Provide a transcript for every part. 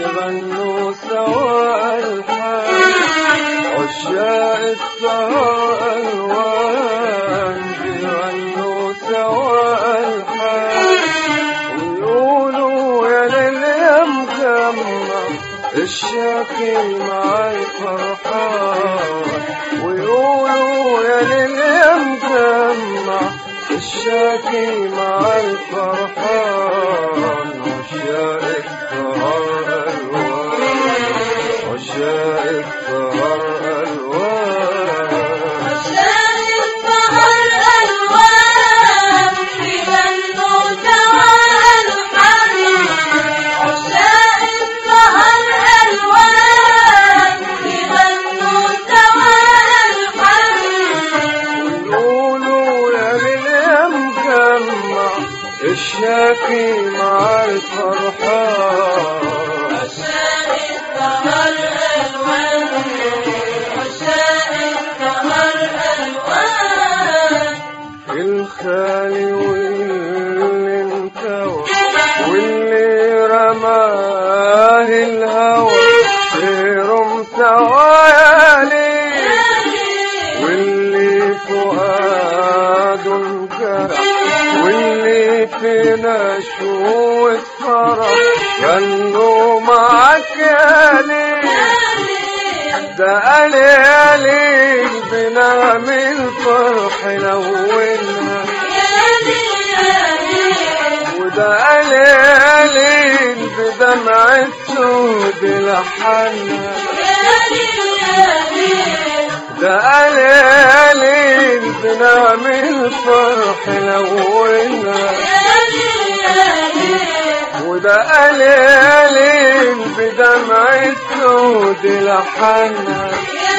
يغنوا سوا الحان عشاق السهر ألوان يغنوا سوا الحان ويقولوا يا ليل يا مجمع الشاكي مع الفرحان ويقولوا يا ليل يا مجمع الشاكي مع الفرحان عشاق السهر ألوان عشاق السهر ألوان عشان السهر ألوان يغنوا سوا الحان عشاق السهر ألوان يغنوا سوا الحان يقولوا يا ليل يا مجمع الشاكي مع الفرحان عشاق السهر ألوان عشاق السهر ألوان الخالي واللي انكوى واللي رماه الهوى سيرهم سوالي واللي فؤاد انجرح واللي في نشوة فرح غنوا معاك يا ليل ده قليل بنام الفرح لولها وده قليل بدمع السود لحنها ده قليل بنام الفرح لولها وده قليل بدمع السود لحنها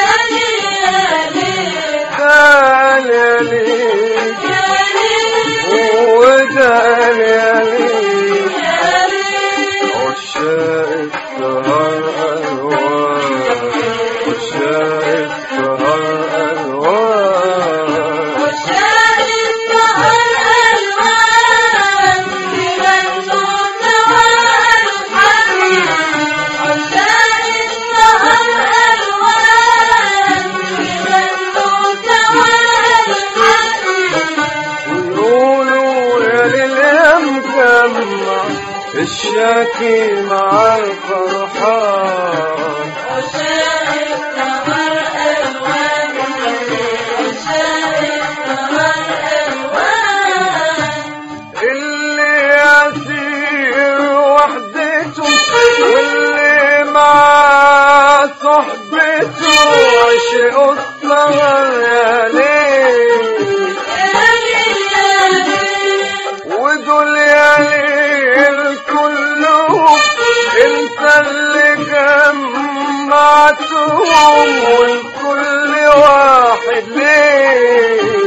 قليل وده قليل عشاق السهر ألوان عشاق السهر ألوان ويقولوا يا ليل مجمع الشاكي مع الفرحان اللي يسير وحدته واللي مع صحبته عشق السهر يا ليل ودول يا ليل كلهم انت اللي جمعتهم والكل واحد ليه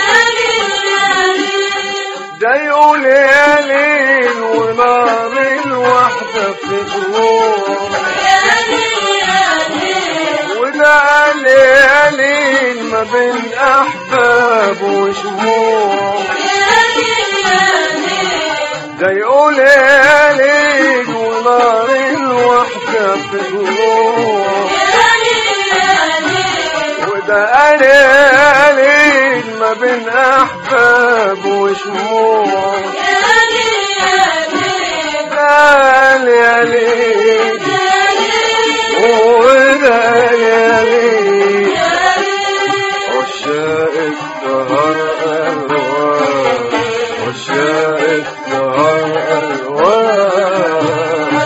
ده يقول يا ليل ونار الوحدة في دموع وده ليل ما بين أحباب وشموع ده يقول يا ليل ونار الوحدة في دموع وده ليل ما بين أحباب وشموع قال يا ليل وده يا ليل عشاق السهر ألوان عشاق السهر ألوان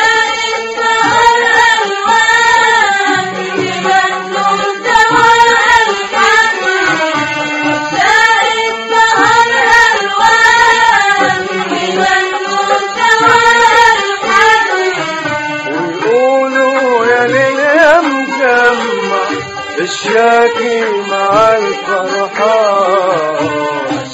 ويقولوا يا ليل يا مجمع الشاكي مع الفرحان